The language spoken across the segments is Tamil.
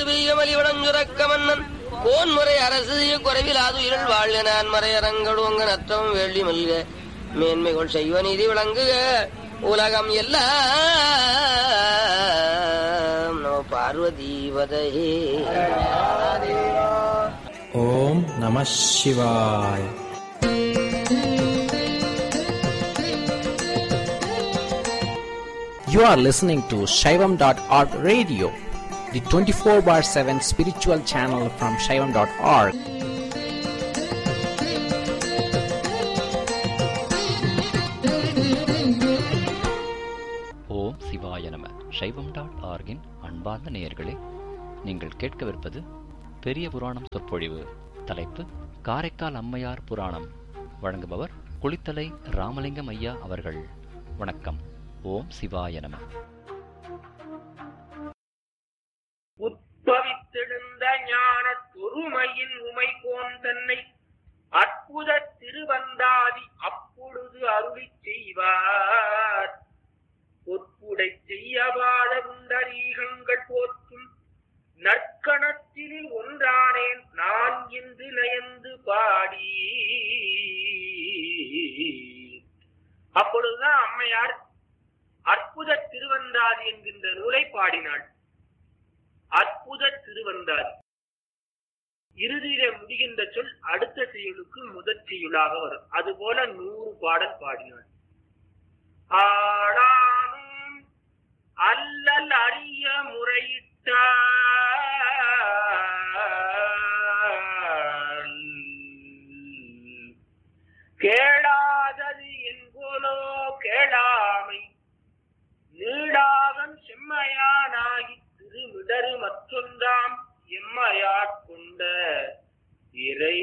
பெய்யமலி வளஞ்சுரக்க மன்னன் கோன்முறை அரசு குறைவிலாது இருள் வாழ்க நான் மறையரங்கடுவங்க நத்தம் வேள்வி மல்க மேன்மைகள் செய்வ நீதி விளங்குக உலகம் எல்லாம் நம பார்வதீவதையே ஓம் நம சிவாய் You are listening to Shaivam.org radio, the 24 bar 7 spiritual channel from Shaivam.org. ஓம் சிவாய நம சைவம் டாட் ஆர்கின் அன்பார்ந்த நேயர்களே நீங்கள் கேட்கவிருப்பது பெரிய புராணம் சொற்பொழிவு தலைப்பு காரைக்கால் அம்மையார் புராணம் வழங்குபவர் குளித்தலை ராமலிங்கம் ஐயா அவர்கள் வணக்கம் ஓம் சிவாய நம உத்பவித்தெழுந்த ஞான தொருமையின் உமை கோன் தன்னை அற்புத திருவந்தாதி அப்பொழுது அருளி செய்வார் பொற்புடை செய்யவாத உண்டரீகங்கள் போற்றும் நற்கணத்தினில் ஒன்றானேன் நான் என்று நயந்து பாடி அப்பொழுதுதான் அம்மையார் அற்புத திருவந்தாதி என்கின்ற நூலை பாடினாள் அற்புத திருவந்தாதி இறுதியில முடிகின்ற சொல் அடுத்த செயலுக்கு முதற் செய்யுளாக வரும் அதுபோல நூறு பாடல் பாடினாள் ஆடானும் அல்லல் அறிய முறையிட்டாள் கேளாதது என்போலோ கேளாமை நீடாகம் செம்மையானாகி திருமிடரு மற்றொன்றாம் எம்மையாட் கொண்ட இறை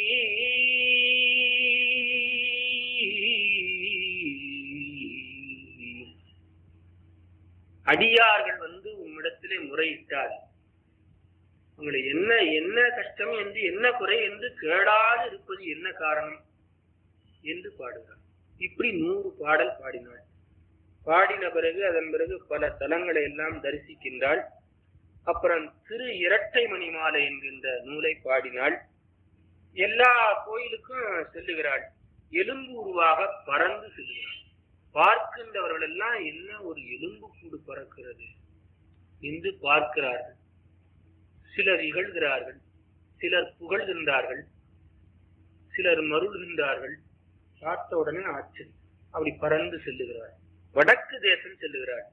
அடியார்கள் வந்து உம்மிடத்திலே முறையிட்டார் உங்களை என்ன என்ன கஷ்டம் என்று என்ன குறை என்று கேளாது இருப்பது என்ன காரணம் என்று பாடுகிறார் இப்படி நூறு பாடல் பாடினாள் பாடின பிறகு அதன் பிறகு பல தலங்களை எல்லாம் தரிசிக்கின்றாள் அப்புறம் திரு இரட்டை மணி மாலை என்கின்ற நூலை பாடினாள் எல்லா கோயிலுக்கும் செல்லுகிறாள் எலும்பு உருவாக பறந்து செல்லுகிறாள் பார்க்கின்றவர்கள் எல்லாம் என்ன ஒரு எலும்பு கூடு பறக்கிறது என்று பார்க்கிறார்கள் சிலர் இகழ்கிறார்கள் சிலர் புகழ்கின்றார்கள் சிலர் மருள்கின்றார்கள் பார்த்த உடனே ஆச்சரியம் அப்படி பறந்து செல்லுகிறார் வடக்கு தேசம் செல்லுகிறார்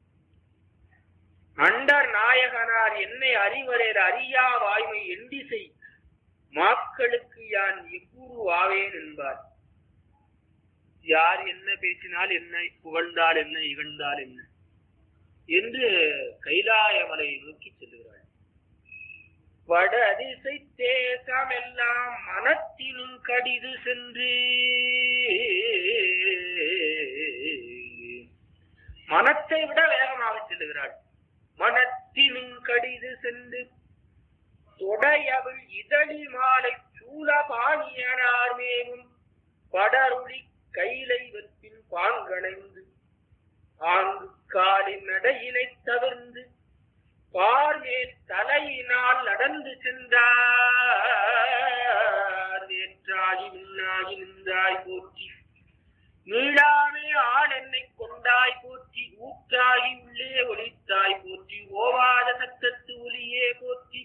அண்டர் நாயகனார் என்னை அறிவரேர் அறியா வாய்மை எண்டிசை மாக்களுக்கு யான் எக்கூறு ஆவேன் என்பார் யார் என்ன பேசினால் என்ன புகழ்ந்தால் என்ன இகழ்ந்தால் என்ன என்று கைலாயமலையை நோக்கி செல்லுகிறாள் வட அதிசை தேசமெல்லாம் மனத்தினும் கடிது சென்று மனத்தை விட வேகமாக செல்லுகிறாள் மனத்தினும் கடிது சென்று தொடையவள் இதழி மாலை சூலபாணியனார் மேவும் படருளி கைலை வெற்பின் பாங்கணைந்து ஆங்கு காலின் நடையினை தவிர்ந்து பார்மேல் தலையினால் நடந்து சென்றார் நேற்றாகி முன்னாகி நின்றாய் போற்றி நீளாமே ஆள் என்னை கொண்டாய் போற்றி ஊற்றாகி உள்ளே ஒளித்தாய் போற்றி ஓவாத சத்தத்து ஒலியே போற்றி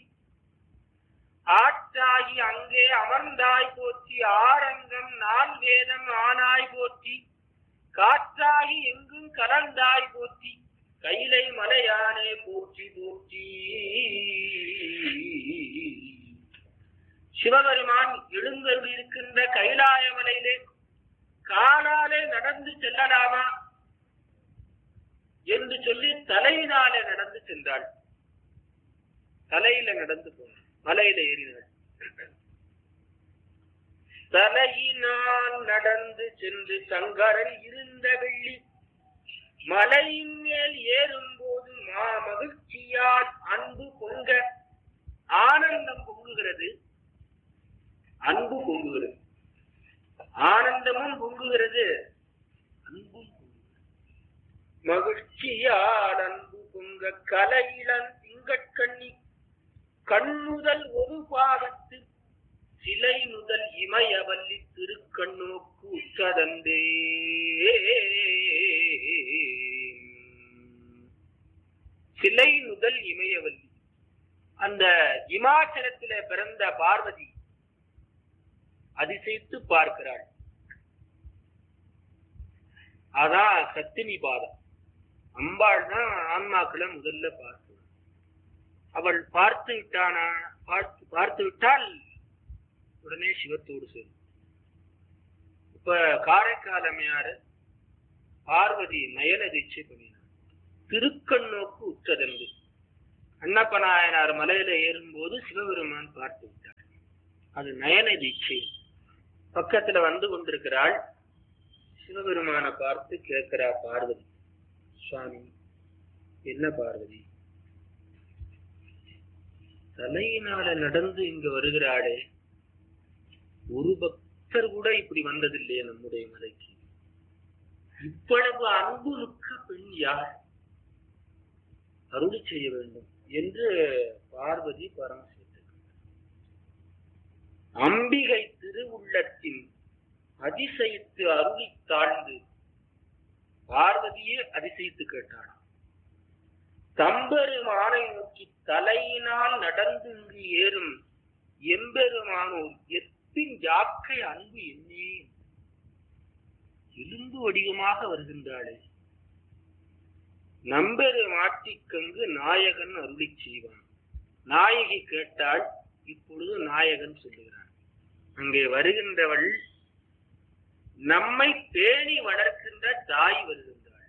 ஆற்றாகி அங்கே அமர்ந்தாய் போற்றி ஆரங்கம் நான் வேதம் ஆனாய் போற்றி காற்றாகி எங்கும் கலந்தாய் போற்றி கைலை மலையானே போற்றி போற்றி சிவபெருமான் எழுந்தருள் இருக்கின்ற கைலாய மலையிலே காலாலே நடந்து செல்லலாமா என்று சொல்லி தலையினாலே நடந்து சென்றாள் தலையில நடந்து போனாள் மலையில ஏறினாள் தலையினால் நடந்து சென்று சங்கரன் இருந்த வெள்ளி மலையின் மேல் ஏறும்போது மா மகிழ்ச்சியால் அன்பு பொங்க ஆனந்தம் பொங்குகிறது அன்பு பொங்குகிறது ஆனந்தமும் பொங்குகிறது அன்பும் பொங்குகிறது மகிழ்ச்சியால் அன்பு பொங்க கலையிலன் திங்கட்கண்ணி கண்ணுதல் ஒரு பாகத்து சிலை முதல் இமயவல்லி திருக்கண்ணோக்கு உற்றதந்தே சிலை முதல் இமயவல்லி அந்த இமாச்சலத்தில பிறந்த பார்வதி அதிசயித்து பார்க்கிறாள் அதான் சத்தினி பாதம் அம்பாள் தான் ஆன்மாக்களை முதல்ல பார்க்கிறாள் அவள் பார்த்து விட்டானா பார்த்து பார்த்து விட்டால் உடனே சிவத்தோடு சேரும் இப்ப காரைக்கால் அம்மையாரு பார்வதி நயன தீட்சை பண்ணினார் திருக்கண்ணோக்கு உற்றதென்று அண்ணப்ப நாயனார் மலையில ஏறும்போது சிவபெருமான் பார்த்து விட்டார் அது நயன தீட்சை பக்கத்துல வந்து கொண்டிருக்கிறாள் சிவபெருமான பார்த்து கேட்கிறா பார்வதி சுவாமி என்ன பார்வதி தலையினால நடந்து இங்க வருகிறாளே ஒரு பக்தர் கூட இப்படி வந்ததில்லையே நம்முடைய மலைக்கு இவ்வளவு அன்பு மிக்க பெண் யார் அருளி செய்ய வேண்டும் என்று பார்வதி பரமசிவத்தை அம்பிகை திருவுள்ளத்தின் அதிசயித்து அருளி தாழ்ந்து பார்வதியே அதிசயித்து கேட்டாளாம் தம்பெருமானை நோக்கி தலையினால் நடந்து இங்கு ஏறும் எம்பெருமானோர் எத்தின் யாக்கை அன்பு என்னே எலும்பு வடிவமாக வருகின்றாளே நம்பெரு மாட்டிக்கங்கு நாயகன் அருளி செய்வான் நாயகி கேட்டால் இப்பொழுது நாயகன் சொல்லுகிறான் அங்கே வருகின்றவள் நம்மை பேணி வளர்க்கின்ற தாய் வருகின்றாள்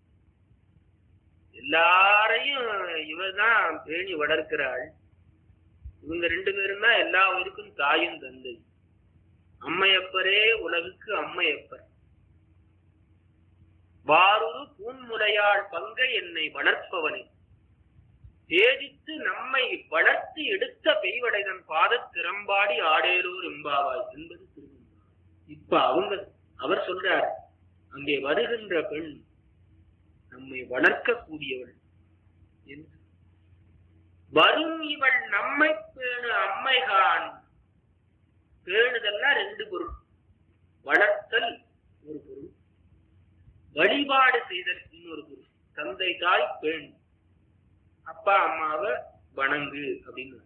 எல்லாரையும் இவதான் பேணி வளர்க்கிறாள் இவங்க ரெண்டு பேரும் தான் எல்லா உயிருக்கும் தாயும் தந்தை அம்மையப்பரே உலகுக்கு அம்மையப்பர் வாரொரு பூன்முலையாள் பங்க என்னை வளர்ப்பவனே தேதித்து நம்மை வளர்த்து எடுத்த பெய்வடைதன் பாத திறம்பாடி ஆடேலூர் எம்பாவாய் என்பது திருவம்பாவாய் இப்ப அவங்க அவர் சொல்றார் அங்கே வருகின்ற பெண் நம்மை வளர்க்கக்கூடியவள் என்று வரும் இவள் நம்மை பேணு அம்மைகான் பேணுதல்னா ரெண்டு பொருள் வளர்த்தல் ஒரு பொருள் வழிபாடு செய்தல் இன்னொரு பொருள் தந்தை தாய் பெண் அப்பா அம்மாவை வணங்கு அப்படின்னு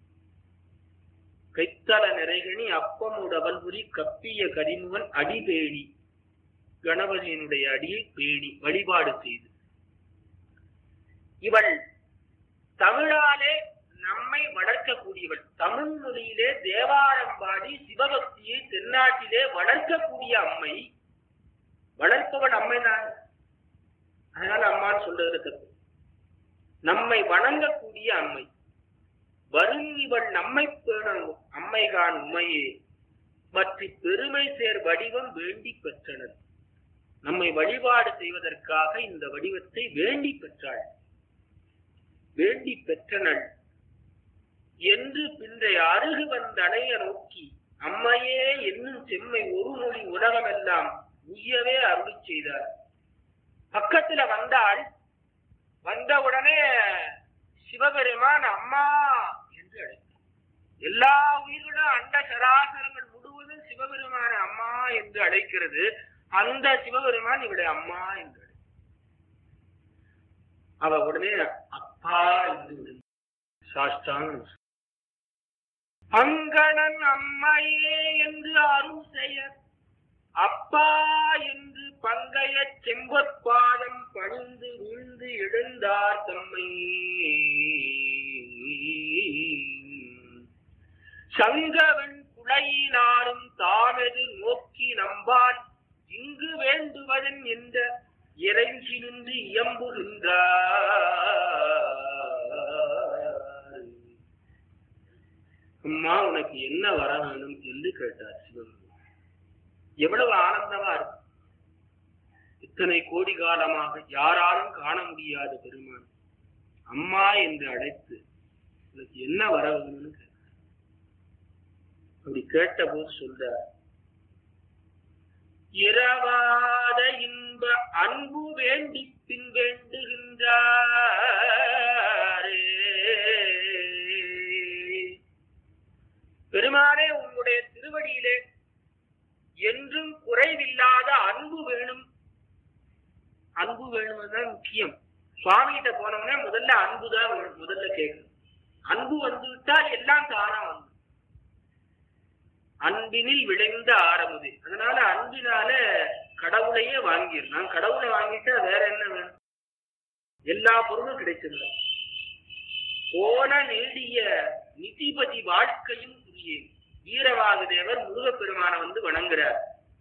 கைத்தல நிறைகணி அப்பமுடவல் புரி கப்பிய கரிமுகன் அடிபேணி கணபதியினுடைய அடியை பேணி வழிபாடு செய்து இவள் தமிழாலே நம்மை வளர்க்கக்கூடியவள் தமிழ் மொழியிலே தேவாரம் பாடி சிவபக்தியை தென்னாட்டிலே வளர்க்கக்கூடிய அம்மை வளர்ப்பவள் அம்மைதான் அதனால அம்மான்னு சொல்றது தப்பு நம்மை வணங்கக்கூடிய அம்மை வரும் இவள் நம்மை பேணும் அம்மைகான் உண்மையே பற்றி பெருமை சேர் வடிவம் வேண்டி பெற்றனர் நம்மை வழிபாடு செய்வதற்காக இந்த வடிவத்தை வேண்டி பெற்றாள் வேண்டி பெற்றனள் என்று பின்றைய அருகு வந்தடைய நோக்கி அம்மையே என்னும் செம்மை ஒரு மொழி உலகமெல்லாம் உய்யவே அருளி செய்தார் பக்கத்துல வந்தாள் வந்த உடனே சிவபெருமான் அம்மா என்று அழைத்தார் எல்லா உயிர்களும் அண்ட சராசரங்கள் முழுவதும் சிவபெருமான அம்மா என்று அழைக்கிறது அந்த சிவபெருமான் இவளை அம்மா என்று அழைத்தார். அவ உடனே அப்பா என்று விழுந்தாள். சாஷ்டாங்க அங்கணன் அம்மையே என்று அருள் செய்ய அப்பா என்று பங்கைய செம்பற்பாதம் பணிந்து வீழ்ந்து எழுந்தார் தம்மை சங்கவன் குடையினாரும் தாமெது நோக்கி நம்பான் இங்கு வேண்டுவதன் என்ற இறைஞ்சி நின்று இயம்புகின்றார் அம்மா உனக்கு என்ன வர வேணும் என்று கேட்டார் சிவபெருமான் எவ்வளவு ஆனந்தமா இருக்கு இத்தனை கோடி காலமாக யாராலும் காண முடியாத பெருமான் அம்மா என்று அழைத்து உனக்கு என்ன வர வேணும்னு கேட்டார் அப்படி கேட்டபோது சொல்றார் இரவாத இன்ப அன்பு வேண்டி பின் வேண்டுகின்றாரே குறைவில்லாத அன்பு வேணும் அன்பு வேணும்தான் முக்கியம் சுவாமிகிட்ட போனோம்னா முதல்ல அன்பு தான் வேணும் முதல்ல கேட்கணும் அன்பு வந்து விட்டால் எல்லாம் தானா வந்து அன்பினில் விளைந்த ஆரம்பது அதனால அன்பினால கடவுளையே வாங்கிடலாம் கடவுளை வாங்கிட்டா வேற என்ன வேணும் எல்லா பொருளும் கிடைச்சிடலாம் போன நீடிய நிதிபதி வாழ்க்கையும் புரியே வீரவாக தேவர் முருகப்பெருமான வந்து வணங்குறார்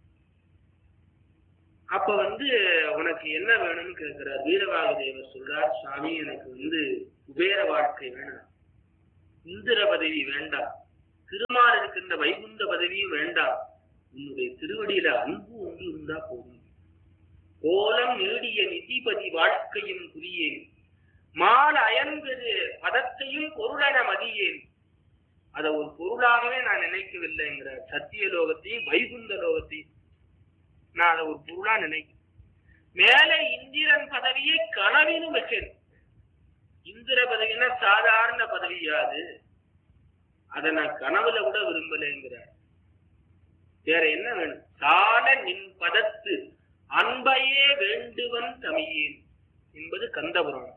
அப்ப வந்து உனக்கு என்ன வேணும்னு கேட்கிறார் வீரவாக தேவர் சொல்றார் சுவாமி எனக்கு வந்து குபேர வாழ்க்கை வேணும் இந்திர பதவி வேண்டாம் திருமால் இருக்கின்ற வைகுந்த பதவியும் வேண்டாம் உன்னுடைய திருவடியில அன்பு ஒன்று இருந்தா போதும் கோலம் நீடிய நிதிபதி வாழ்க்கையும் புரியேன் மால் அயன்பெரு பதத்தையும் பொருளென மதியேன் அதை ஒரு பொருளாகவே நான் நினைக்கவில்லைங்கிறார் சத்திய லோகத்தையும் வைகுந்த லோகத்தையும் நான் அதை ஒரு பொருளா நினைக்கிறேன் மேலே இந்திரன் பதவியை கனவிலும் வைக்கிறேன் இந்திர பதவினா சாதாரண பதவியாது அதை நான் கனவுல கூட விரும்பலைங்கிறார் வேற என்ன வேணும் சால நின் பதத்து அன்பையே வேண்டுவன் தமியேன் என்பது கந்தபுராணம்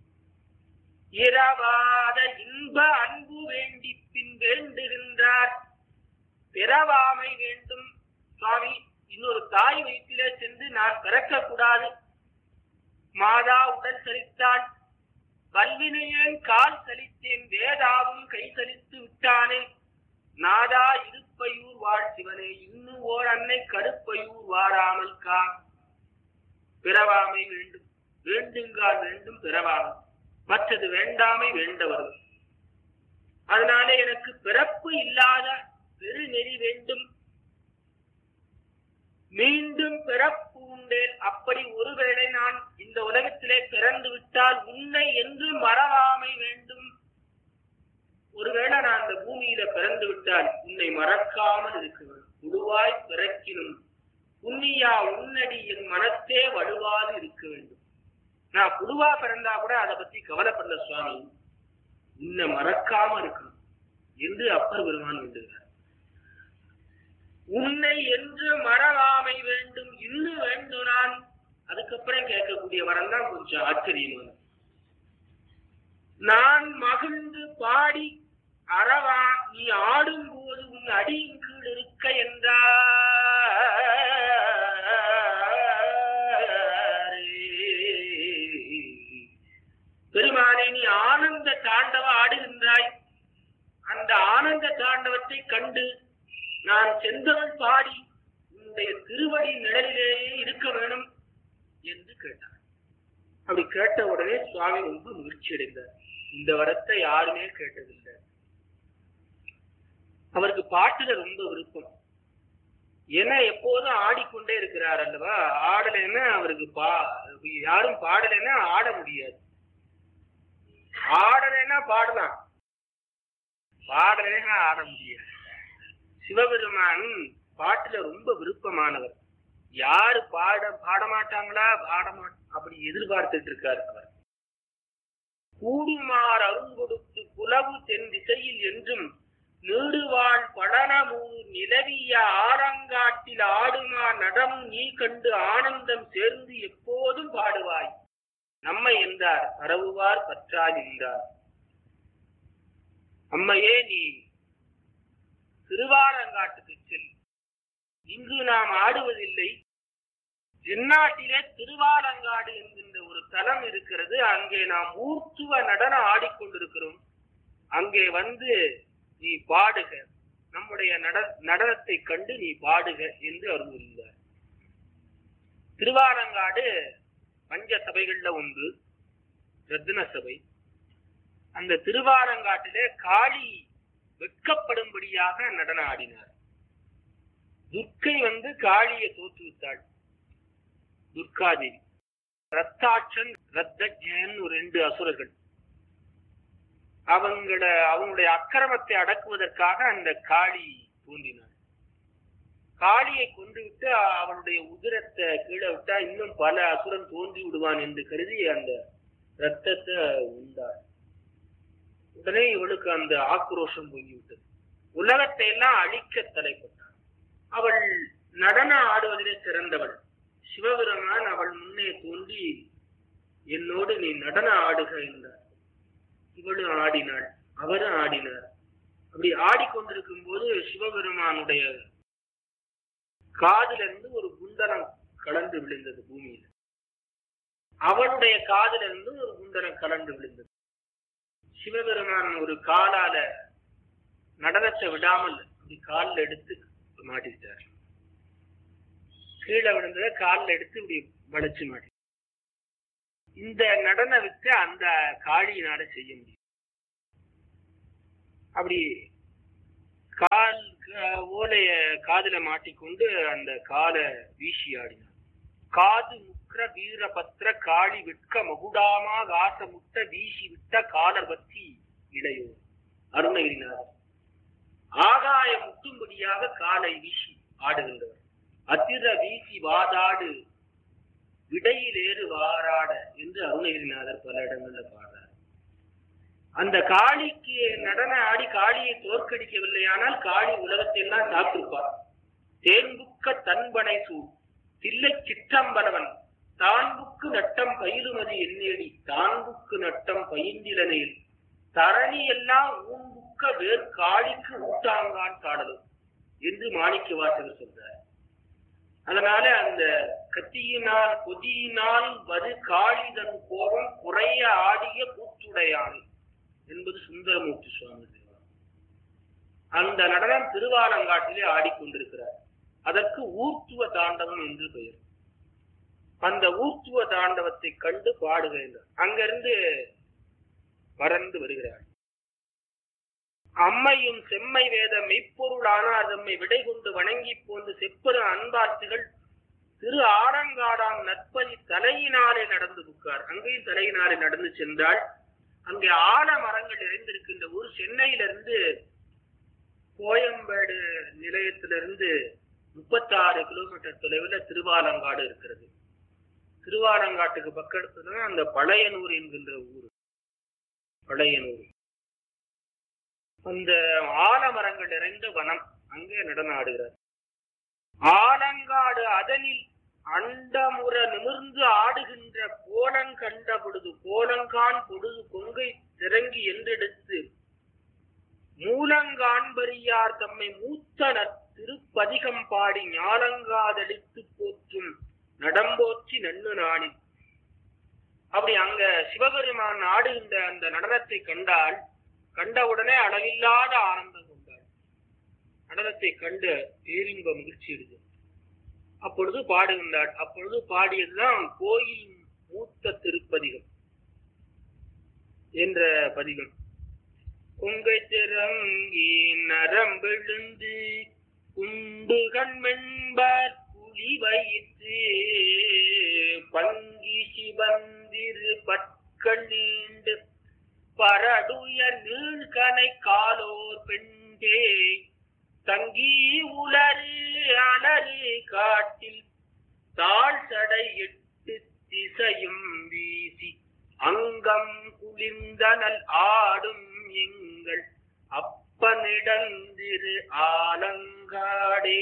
இரவாத இன்ப அன்பு வேண்டி பின் வேண்டுகின்றார் பிறவாமை வேண்டும் சுவாமி இன்னொரு தாய் வயிற்றிலே சென்று நான் பிறக்க கூடாது மாதா உடல் சலித்தான் வல்வினையேன் கால் சலித்தேன் வேதாவும் கை சலித்து விட்டானே நாதா இருப்பையூர் வாழ் சிவனே இன்னும் ஓர் அன்னை கருப்பையூர் வாராமல் கா பிறவாமை வேண்டும் வேண்டுங்கால் வேண்டும் பிறவாமை மற்றது வேண்டாமை வேண்டவர்கள் அதனால எனக்கு பிறப்பு இல்லாத பெருநெறி வேண்டும் மீண்டும் பிறப்பு உண்டேன் அப்படி ஒருவேளை நான் இந்த உலகத்திலே பிறந்து விட்டால் உன்னை என்று மறவாமை வேண்டும் ஒருவேளை நான் அந்த பூமியில பிறந்து விட்டால் உன்னை மறக்காமல் இருக்க வேண்டும் உருவாய் பிறக்கினும் புண்ணியா உன்னடி என் மனத்தே வலுவாது இருக்க வேண்டும் நான் புழுவா பிறந்தா கூட அதை பத்தி கவலைப்படல சுவாமி உன்னை மறக்காம இருக்கணும் என்று அப்பர் பெருமான் வேண்டுகிறார் உன்னை என்று மறவாமை வேண்டும் இன்னும் வேண்டும் நான் அதுக்கப்புறம் கேட்கக்கூடிய வரம் தான் கொஞ்சம் ஆச்சரியமான நான் மகிழ்ந்து பாடி அறவா நீ ஆடும் போது உன் அடியின் கீழ் இருக்க என்றாரே பெருமானே நீ ஆனந்த தாண்டவ ஆடுகின்றாய் அந்த ஆனந்த தாண்டவத்தை கண்டு நான் செந்தவன் பாடி உன்னுடைய திருவடி நிழலிலேயே இருக்க வேணும் என்று கேட்டார் அப்படி கேட்ட உடனே சுவாமி ரொம்ப மகிழ்ச்சி அடைந்தார் இந்த வரத்தை யாருமே கேட்டதில்லை அவருக்கு பாட்டுல ரொம்ப விருப்பம் ஏன்னா எப்போதும் ஆடிக்கொண்டே இருக்கிறார் அல்லவா ஆடலைன்னா அவருக்கு பா யாரும் பாடலைன்னா ஆட முடியாது ஆடலைன்னா பாடலாம் பாடலைன்னா ஆட முடியாது சிவபெருமான் பாட்டுல ரொம்ப விருப்பமானவர் யாரு பாட பாட மாட்டாங்களா பாட மாட் அப்படி எதிர்பார்த்துட்டு இருக்காரு அவர் கூடுமார் அருங்கொடுத்து புலவு தென் திசையில் என்றும் நீடுவாள் படனமூர் நிலவிய ஆரங்காட்டில் ஆடுமா நடம் நீ கண்டு ஆனந்தம் சேர்ந்து எப்போதும் பாடுவாய் நம்மை என்றார் பரவுவார் பற்றால் என்றார் அம்மையே நீ திருவாரங்காட்டுக்கு செல் இங்கு நாம் ஆடுவதில்லை தென்னாட்டிலே திருவாலங்காடு என்கின்ற ஒரு தலம் இருக்கிறது அங்கே நாம் ஊர்த்துவ நடனம் ஆடிக்கொண்டிருக்கிறோம் அங்கே வந்து நீ பாடுக நம்முடைய நட நடனத்தை கண்டு நீ பாடுக என்று அருள்கிறார் திருவாலங்காடு பஞ்ச சபைகள்ல ஒன்று ரத்தின சபை அந்த திருவாலங்காட்டிலே காளி வெட்கப்படும்படியாக நடனம் ஆடினார் துர்க்கை வந்து காளியை தோற்றுவித்தாள் துர்காதேவி ரத்தாட்சன் ரத்தஜன் ஒரு ரெண்டு அசுரர்கள் அவங்கள அவங்களுடைய அக்கிரமத்தை அடக்குவதற்காக அந்த காளி தோன்றினார் காளியை கொண்டு விட்டு அவனுடைய உதிரத்தை கீழே விட்டா இன்னும் பல அசுரன் தோன்றி விடுவான் என்று கருதி அந்த ரத்தத்தை உண்டார் உடனே இவளுக்கு அந்த ஆக்ரோஷம் பொங்கிவிட்டது உலகத்தை எல்லாம் அழிக்க தலைப்பட்டாள் அவள் நடன ஆடுவதிலே சிறந்தவள் சிவபெருமான் அவள் முன்னே தோன்றி என்னோடு நீ நடன ஆடுக என்றார் இவளும் ஆடினாள் அவரும் ஆடினார் அப்படி ஆடிக்கொண்டிருக்கும் போது சிவபெருமானுடைய காதுல இருந்து ஒரு குண்டலம் கலந்து விழுந்தது பூமியில அவளுடைய காதுல இருந்து ஒரு குண்டலம் கலந்து விழுந்தது சிவபெருமான் ஒரு காலால நடனத்தை விடாமல் அப்படி காலில் எடுத்து மாட்டிக்கிட்டார் கீழே விழுந்தத காலில் எடுத்து இப்படி வளைச்சு மாட்டி இந்த நடன வித்து அந்த காளியினால செய்ய முடியும் அப்படி கால் க- ஓலைய காதுல மாட்டிக்கொண்டு அந்த காலை வீசி ஆடினார் காது முக்ர வீரபத்ர காளி விற்க மகுடாமா காச முட்ட வீசி விட்ட காலர் பத்தி இளையோர் அருணகிரிநாதர் ஆகாய முட்டும்படியாக காலை வீசி ஆடுகின்றவர் அதிர வீசி வாதாடு விடையிலேறு வாராட என்று அருணகிரிநாதர் பல இடங்கள்ல பாடுறார் அந்த காளிக்கு நடன ஆடி காளியை தோற்கடிக்கவில்லையானால் காளி உலகத்தை எல்லாம் சாப்பிட்டிருப்பார் தேன்புக்க தன்பனை சூழ் தில்லை சிற்றம்பலவன் தான்புக்கு நட்டம் பயிலுமதி எண்ணேடி தான்புக்கு நட்டம் பயின்றிலனையில் தரணி எல்லாம் ஊன்புக்க வேர் காளிக்கு ஊட்டாங்கான் காடலும் என்று மாணிக்க வாசகர் சொல்றார் அதனால அந்த கத்தியினால் கொதியினால் வது காளிதன் கோபம் குறைய ஆடிய கூத்துடையான் என்பது சுந்தரமூர்த்தி சுவாமி தேவாரம். அந்த நடனம் திருவாலங்காட்டிலே ஆடிக்கொண்டிருக்கிறார் அதற்கு ஊர்த்துவ தாண்டவம் என்று பெயர் அந்த ஊர்த்துவ தாண்டவத்தை கண்டு பாடுகின்றார் அங்கிருந்து பறந்து வருகிறார் அம்மையும் செம்மை வேத மெய்ப்பொருளானார் தம்மை விடை கொண்டு வணங்கி போந்து செப்பரு அன்பார்த்திகள் திரு ஆரங்காடாம் நற்பதி தலையினாலே நடந்து புக்கார் அங்கேயும் தலையினாலே நடந்து சென்றால் அங்கே ஆல மரங்கள் நிறைந்திருக்கின்ற ஊர் சென்னையிலிருந்து கோயம்பேடு நிலையத்திலிருந்து முப்பத்தாறு கிலோமீட்டர் தொலைவில் திருவாலங்காடு இருக்கிறது திருவாலங்காட்டுக்கு பக்கத்துல அந்த பழையனூர் என்கின்ற ஊர் பழையனூர் அந்த ஆலமரங்கள் நிறைந்த வனம் அங்கே நடனாடுகிறார் ஆலங்காடு அதனில் அண்டமுற நிமிர்ந்து ஆடுகின்ற கோலங்கண்ட பொழுது கோலங்கான் பொழுது கொங்கை திறங்கி என்றெடுத்து மூலங்காண்பரியார் தம்மை மூத்தனர் திருப்பதிகம் பாடி ஞாலங்காதளித்து போற்றும் நடம்போற்றி நன்னு நாணி அப்படி அங்க சிவபெருமான் ஆடுகின்ற அந்த நடனத்தை கண்டால் கண்டவுடனே அளவில்லாத ஆனந்தம் கொண்டாள் நடனத்தை கண்டு பேரின்ப மகிழ்ச்சி எடுத்து அப்பொழுது பாடுகின்றாள் அப்பொழுது பாடியதுதான் கோயில் மூத்த திருப்பதிகம் என்ற பதிகம் கொங்கை திறங்கி நரம்பெழுந்து குண்டு கண்மென்பர் புலி வயிற்று பங்கி சிவந்திரு பற்கள் நீண்டு பரடுயர் நீழ்கனை காலோர் பெண்டே தங்கி உலரு அலறு காட்டில் தாழ் சடை எட்டு திசையும் வீசி அங்கம் குளிர்ந்தனல் ஆடும் எங்கள் அப்பனிடந்திரு ஆலங்காடே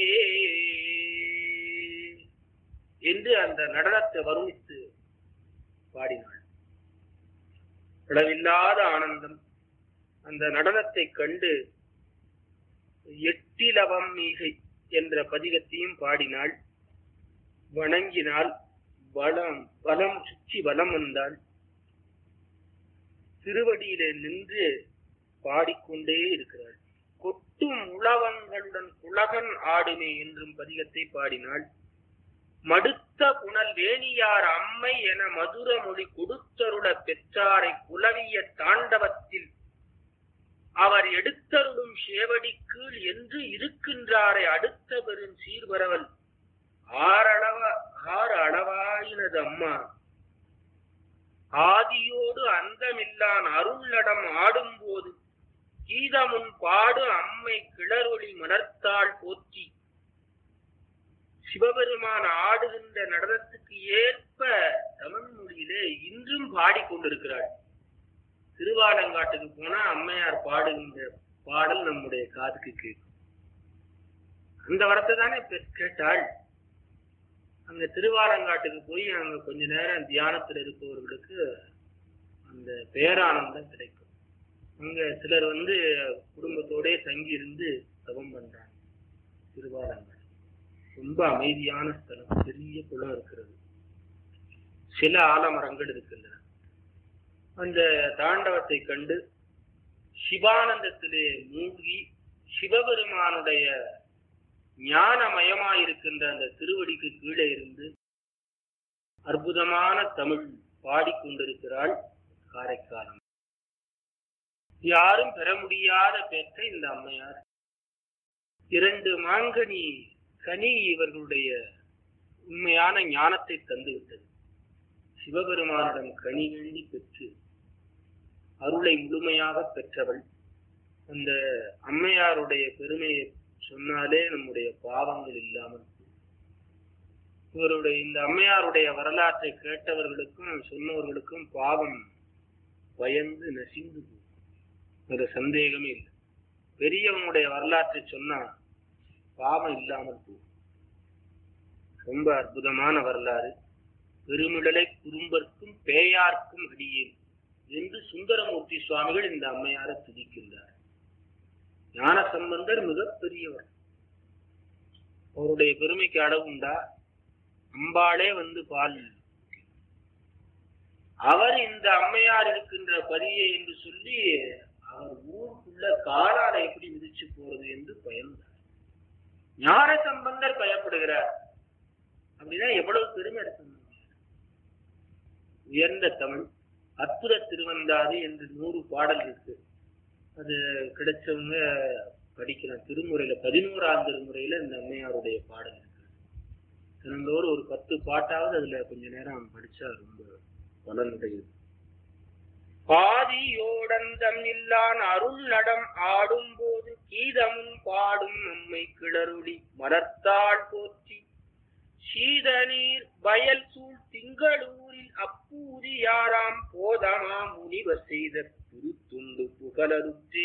என்று அந்த நடனத்தை வருணித்து பாடினாள் அளவில்லாத ஆனந்தம் அந்த நடனத்தை கண்டு எட்டிலவம் மீகை என்ற பதிகத்தையும் பாடினாள் வணங்கினாள் வளம் வலம் சுற்றி வலம் வந்தாள் திருவடியிலே நின்று பாடிக்கொண்டே இருக்கிறாள் கொட்டும் உழவங்களுடன் உலகன் ஆடுமே என்றும் பதிகத்தை பாடினாள் மடுத்த புனல் வேணியார் அம்மை என மதுர மொழி கொடுத்தருள பெற்றாரை குலவிய தாண்டவத்தில் அவர் எடுத்தருளும் சேவடி கீழ் என்று இருக்கின்றாரை அடுத்த பெரும் சீர்பரவல் ஆறளவ ஆறு அளவாயினது அம்மா ஆதியோடு அந்தமில்லான் அருள்ளடம் ஆடும்போது கீதமுன் பாடு அம்மை கிளறொளி மலர்த்தாள் போற்றி சிவபெருமான் ஆடுகின்ற நடனத்துக்கு ஏற்ப தமிழ் மொழியிலே இன்றும் பாடிக்கொண்டிருக்கிறாள் திருவாலங்காட்டுக்கு போனா அம்மையார் பாடுகின்ற பாடல் நம்முடைய காதுக்கு கேட்கும் அந்த வரத்தை தானே பெ- கேட்டாள் அங்க திருவாலங்காட்டுக்கு போய் அங்க கொஞ்ச நேரம் தியானத்துல இருப்பவர்களுக்கு அந்த பேரானந்தம் கிடைக்கும் அங்க சிலர் வந்து குடும்பத்தோடே தங்கி இருந்து தவம் பண்றாங்க திருவாலங்காடு ரொம்ப அமைதியான ஸ்தலம் பெரிய குளம் இருக்கிறது சில ஆலமரங்கள் இருக்கின்றன அந்த தாண்டவத்தை கண்டு சிவானந்தத்திலே மூழ்கி சிவபெருமானுடைய ஞானமயமாயிருக்கின்ற அந்த திருவடிக்கு கீழே இருந்து அற்புதமான தமிழ் பாடிக்கொண்டிருக்கிறாள் காரைக்காலம் யாரும் பெற முடியாத பெற்ற இந்த அம்மையார் இரண்டு மாங்கனி கனி இவர்களுடைய உண்மையான ஞானத்தை தந்துவிட்டது சிவபெருமானிடம் கனி வேண்டி பெற்று அருளை முழுமையாக பெற்றவள் அந்த அம்மையாருடைய பெருமையை சொன்னாலே நம்முடைய பாவங்கள் இல்லாமல் போகும். இவருடைய இந்த அம்மையாருடைய வரலாற்றை கேட்டவர்களுக்கும் சொன்னவர்களுக்கும் பாவம் பயந்து நசிந்து போகும் ஒரு சந்தேகமே இல்லை பெரியவங்களுடைய வரலாற்றை சொன்னா பாவம் இல்லாமல் போகும் ரொம்ப அற்புதமான வரலாறு பெருமிடலை குறும்பர்க்கும் பேயார்க்கும் அடியேன் என்று சுந்தரமூர்த்தி சுவாமிகள் இந்த அம்மையாரை துதிக்கின்றார் ஞான சம்பந்தர் மிகப்பெரியவர் அவருடைய பெருமைக்கு அளவு உண்டா அம்பாளே வந்து பால் அவர் இந்த அம்மையார் இருக்கின்ற பதியை என்று சொல்லி அவர் ஊருக்குள்ள காலால எப்படி மிதிச்சு போறது என்று பயந்தார் ஞான சம்பந்தர் பயப்படுகிறார் அப்படின்னா எவ்வளவு பெருமை இருக்கணும் உயர்ந்த தமிழ் அற்புத திருவந்தாதி என்று நூறு பாடல் இருக்கு அது கிடைச்சவங்க படிக்கலாம் திருமுறையில பதினோராம் திருமுறையில இந்த அம்மையாருடைய பாடல் இருக்கு தினந்தோறும் ஒரு பத்து பாட்டாவது அதுல கொஞ்ச நேரம் படிச்சா ரொம்ப பலனுடையது பாதியோடந்தம் இல்லான் அருள் நடம் ஆடும் போது கீதமும் பாடும் நம்மை கிளறுடி மலர்த்தாள் போற்றி சீத நீர் வயல் சூழ் திங்களூரில் அப்பூதி யாராம் போதமா முனிவர் செய்த திருத்துண்டு புகழருத்தே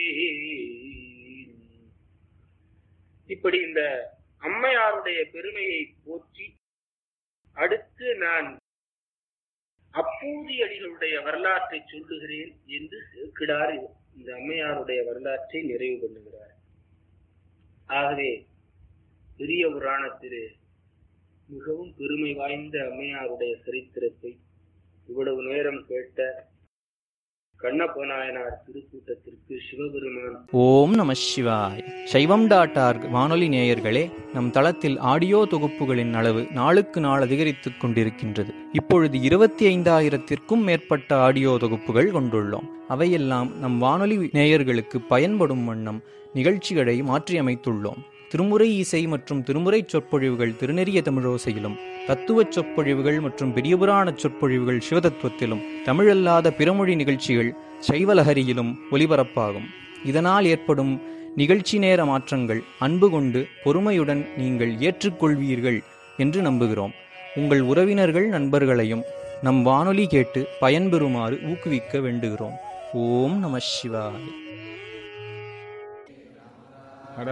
இப்படி இந்த அம்மையாருடைய பெருமையை போற்றி அடுத்து நான் அப்பூதி அடிகளுடைய வரலாற்றை சொல்லுகிறேன் என்று சேர்க்கிறார் இந்த அம்மையாருடைய வரலாற்றை நிறைவு பண்ணுகிறார் ஆகவே பெரிய புராணத்திலே மிகவும் பெருமை வாய்ந்த அம்மையாருடைய சரித்திரத்தை இவ்வளவு நேரம் கேட்ட கண்ணப்ப நாயனார் திருக்கூட்டத்திற்கு சிவபெருமான் ஓம் நம சிவாய் சைவம் டாட் ஆர்க் வானொலி நேயர்களே நம் தளத்தில் ஆடியோ தொகுப்புகளின் அளவு நாளுக்கு நாள் அதிகரித்துக் கொண்டிருக்கின்றது இப்பொழுது இருபத்தி ஐந்தாயிரத்திற்கும் மேற்பட்ட ஆடியோ தொகுப்புகள் கொண்டுள்ளோம் அவையெல்லாம் நம் வானொலி நேயர்களுக்கு பயன்படும் வண்ணம் நிகழ்ச்சிகளை மாற்றியமைத்துள்ளோம் திருமுறை இசை மற்றும் திருமுறை சொற்பொழிவுகள் திருநெறிய தமிழோசையிலும் தத்துவச் சொற்பொழிவுகள் மற்றும் பெரியபுராண சொற்பொழிவுகள் சிவதத்துவத்திலும் தமிழல்லாத பிறமொழி நிகழ்ச்சிகள் சைவலஹரியிலும் ஒலிபரப்பாகும் இதனால் ஏற்படும் நிகழ்ச்சி நேர மாற்றங்கள் அன்பு கொண்டு பொறுமையுடன் நீங்கள் ஏற்றுக்கொள்வீர்கள் என்று நம்புகிறோம் உங்கள் உறவினர்கள் நண்பர்களையும் நம் வானொலி கேட்டு பயன்பெறுமாறு ஊக்குவிக்க வேண்டுகிறோம் ஓம் நம சிவாய்